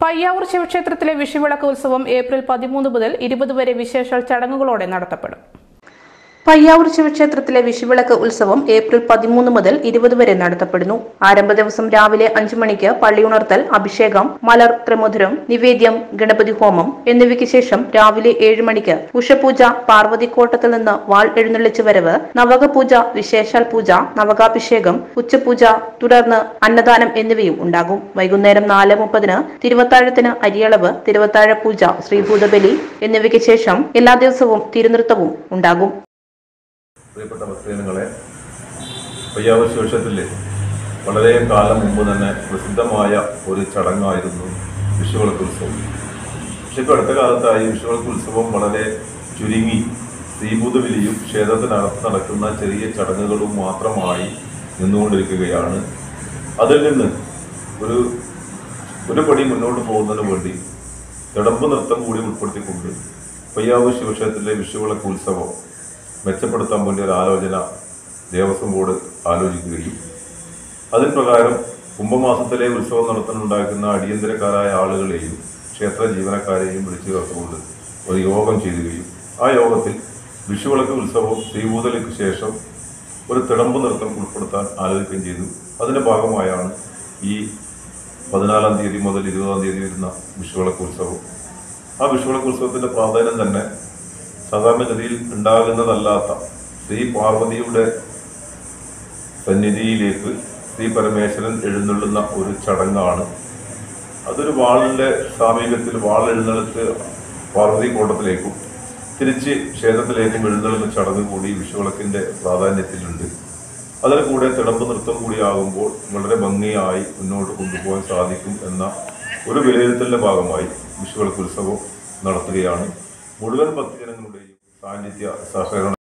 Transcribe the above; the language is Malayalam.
പയ്യാവൂർ ശിവക്ഷേത്രത്തിലെ വിഷുവിളക്ക് ഉത്സവം ഏപ്രിൽ പതിമൂന്ന് മുതൽ ഇരുപത് വരെ വിശേഷ ചടങ്ങുകളോടെ നടത്തപ്പെടും പയ്യാവൂർ ശിവക്ഷേത്രത്തിലെ വിഷുവിളക്ക് ഉത്സവം ഏപ്രിൽ പതിമൂന്ന് മുതൽ ഇരുപത് വരെ നടത്തപ്പെടുന്നു ആരംഭ ദിവസം രാവിലെ അഞ്ചു മണിക്ക് പള്ളിയുണർത്തൽ അഭിഷേകം മലർ ത്രിമധുരം നിവേദ്യം ഗണപതി ഹോമം എന്നിവയ്ക്ക് ശേഷം രാവിലെ ഏഴ് മണിക്ക് ഉഷപൂജ പാർവതിക്കോട്ടത്തിൽ നിന്ന് വാൾ എഴുന്നള്ളിച്ചു വരവ് നവകപൂജ വിശേഷാൽ പൂജ നവകാഭിഷേകം ഉച്ചപൂജ തുടർന്ന് അന്നദാനം എന്നിവയും ഉണ്ടാകും വൈകുന്നേരം നാല് മുപ്പതിന് തിരുവത്താഴത്തിന് അരിയളവ് തിരുവത്താഴ പൂജ ശ്രീഭൂതബലി എന്നിവയ്ക്ക് ശേഷം എല്ലാ ദിവസവും തിരുനൃത്തവും ഉണ്ടാകും പ്രിയപ്പെട്ട ഭക്തജനങ്ങളെ പയ്യാവൂർ ശിവക്ഷേത്രത്തിൽ വളരെ കാലം മുമ്പ് തന്നെ പ്രസിദ്ധമായ ഒരു ചടങ്ങായിരുന്നു വിഷുവിളക്ക് ഉത്സവം പക്ഷേ ഇപ്പോൾ അടുത്ത കാലത്തായി വിഷുവിളക്ക് ഉത്സവം വളരെ ചുരുങ്ങി ശ്രീഭൂതബലിയും ക്ഷേത്രത്തിനകത്ത് നടക്കുന്ന ചെറിയ ചടങ്ങുകളും മാത്രമായി നിന്നുകൊണ്ടിരിക്കുകയാണ് അതിൽ നിന്ന് ഒരു ഒരു പടി മുന്നോട്ട് പോകുന്നതിന് വേണ്ടി തിടമ്പ് നൃത്തം കൂടി ഉൾപ്പെടുത്തിക്കൊണ്ട് പയ്യാവൂർ ശിവക്ഷേത്രത്തിലെ വിഷുവിളക്ക് ഉത്സവം മെച്ചപ്പെടുത്താൻ വേണ്ടി ഒരു ആലോചന ദേവസ്വം ബോർഡ് ആലോചിക്കുകയും അതിൻ പ്രകാരം കുംഭമാസത്തിലെ ഉത്സവം നടത്താനുണ്ടാക്കുന്ന അടിയന്തരക്കാരായ ആളുകളെയും ക്ഷേത്ര ജീവനക്കാരെയും വിളിച്ചു ചേർത്തുകൊണ്ട് ഒരു യോഗം ചെയ്യുകയും ആ യോഗത്തിൽ വിഷുവിളക്ക് ഉത്സവം ശ്രീഭൂതലിക്ക് ശേഷം ഒരു തിടമ്പ് നൃത്തം ഉൾപ്പെടുത്താൻ ആലോചിക്കുകയും ചെയ്തു അതിന്റെ ഭാഗമായാണ് ഈ പതിനാലാം തീയതി മുതൽ ഇരുപതാം തീയതി വരുന്ന വിഷുവിളക്ക് ഉത്സവം ആ വിഷുവിളക്ക് ഉത്സവത്തിന്റെ പ്രാധാന്യം തന്നെ സാധാരണഗതിയിൽ ഉണ്ടാകുന്നതല്ലാത്ത ശ്രീ പാർവതിയുടെ സന്നിധിയിലേക്ക് ശ്രീ പരമേശ്വരൻ എഴുന്നള്ളുന്ന ഒരു ചടങ്ങാണ് അതൊരു വാളിന്റെ സാമീപ്യത്തിൽ വാൾ എഴുന്നള്ളത്ത് പാർവതി കോട്ടത്തിലേക്കും തിരിച്ച് ക്ഷേത്രത്തിലേക്കും എഴുന്നള്ളുന്ന ചടങ്ങ് കൂടി വിഷുവിളക്കിന്റെ പ്രാധാന്യത്തിലുണ്ട് അതിന് കൂടെ തിടമ്പ് നൃത്തം കൂടിയാകുമ്പോൾ വളരെ ഭംഗിയായി മുന്നോട്ട് കൊണ്ടുപോകാൻ സാധിക്കും എന്ന ഒരു വിലയിരുത്തലിന്റെ ഭാഗമായി വിഷുവിളക്ക് ഉത്സവം നടത്തുകയാണ് മുഴുവൻ ഭക്തജനങ്ങളുടെയും സാന്നിധ്യ സഹകരണം